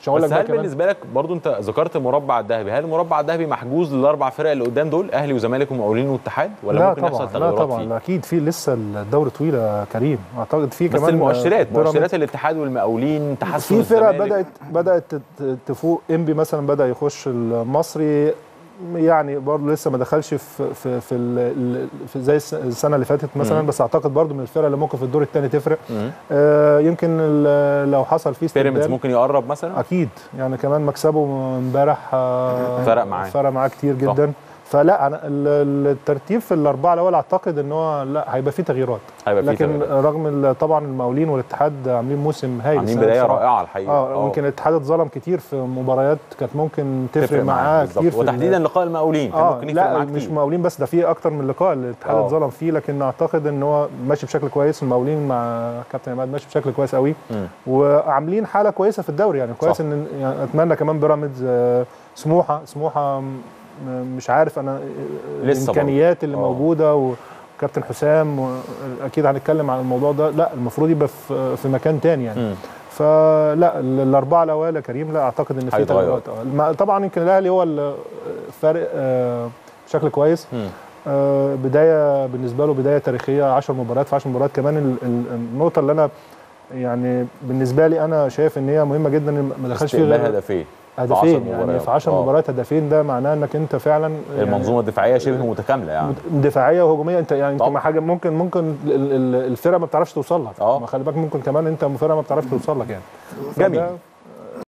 مش هقول لك بس بقى هل كمان بالنسبه لك برضو انت ذكرت المربع الذهبي هل المربع الذهبي محجوز للاربع فرق اللي قدام دول اهلي وزمالك ومقاولين واتحاد ولا لا ممكن طبعا يحصل لا تغيرات طبعا فيه لا اكيد في لسه الدوري طويل يا كريم اعتقد في بس كمان المؤشرات بيراميدز- مؤشرات الاتحاد والمقاولين تحسن في فرق الزمالك. بدات بدات تت- تفوق انبي مثلا بدا يخش المصري يعني برضه لسه ما دخلش في في في, ال- ال- في زي الس- السنه اللي فاتت مثلا مم. بس اعتقد برضه من الفرق اللي ممكن في الدور الثاني تفرق مم. آه يمكن ال- لو حصل فيه بيراميدز استبدال ممكن يقرب مثلا اكيد يعني كمان مكسبه امبارح آه، فرق معاه. فرق معاه كتير صح. جدا فلا انا ال- ال- الترتيب في الاربعه الاول اعتقد ان هو لا هيبقى فيه تغييرات هيبقى في لكن تغييرات. رغم ال- طبعا المقاولين والاتحاد عاملين موسم هايل عاملين السنة دي بدايه بصراحة. رائعه الحقيقه اه يمكن الاتحاد اتظلم كتير في مباريات كانت ممكن تفرق, معاه بالظبط. كتير في ال- وتحديدا لقاء المقاولين كان اه ممكن يفرق لا معاه مش كتير مقاولين بس ده في اكتر من لقاء الاتحاد آه. اتظلم فيه لكن اعتقد ان هو ماشي بشكل كويس المقاولين مع كابتن عماد ماشي بشكل كويس قوي مم. وعاملين حاله كويسه في الدوري يعني كويس صح. ان يعني اتمنى كمان بيراميدز آه، سموحه سموحه م- مش عارف انا آه، لسه الامكانيات اللي آه. موجوده وكابتن حسام واكيد هنتكلم عن الموضوع ده لا المفروض يبقى في في مكان تاني يعني مم. فلا ال- الاربعه الاوائل يا كريم لا اعتقد ان في هيتغير. تغيرات آه. الم- طبعا يمكن الاهلي هو الفارق آه، بشكل كويس مم. آه، بدايه بالنسبه له بدايه تاريخيه 10 مباريات في 10 مباريات كمان ال- ال- النقطه اللي انا يعني بالنسبه لي انا شايف ان هي مهمه جدا إن ما دخلش فيه استقبال غير هدفين هدفين 10 يعني مباريات. في 10 آه. مباريات هدفين ده معناه انك انت فعلا يعني المنظومه الدفاعيه شبه متكامله يعني دفاعيه وهجوميه انت يعني انت طبعا. ما حاجه ممكن ممكن ال- ال- الفرقه ما بتعرفش توصل لك آه. ما خلي بالك ممكن كمان انت فرقه ما بتعرفش توصل لك يعني جميل. فده-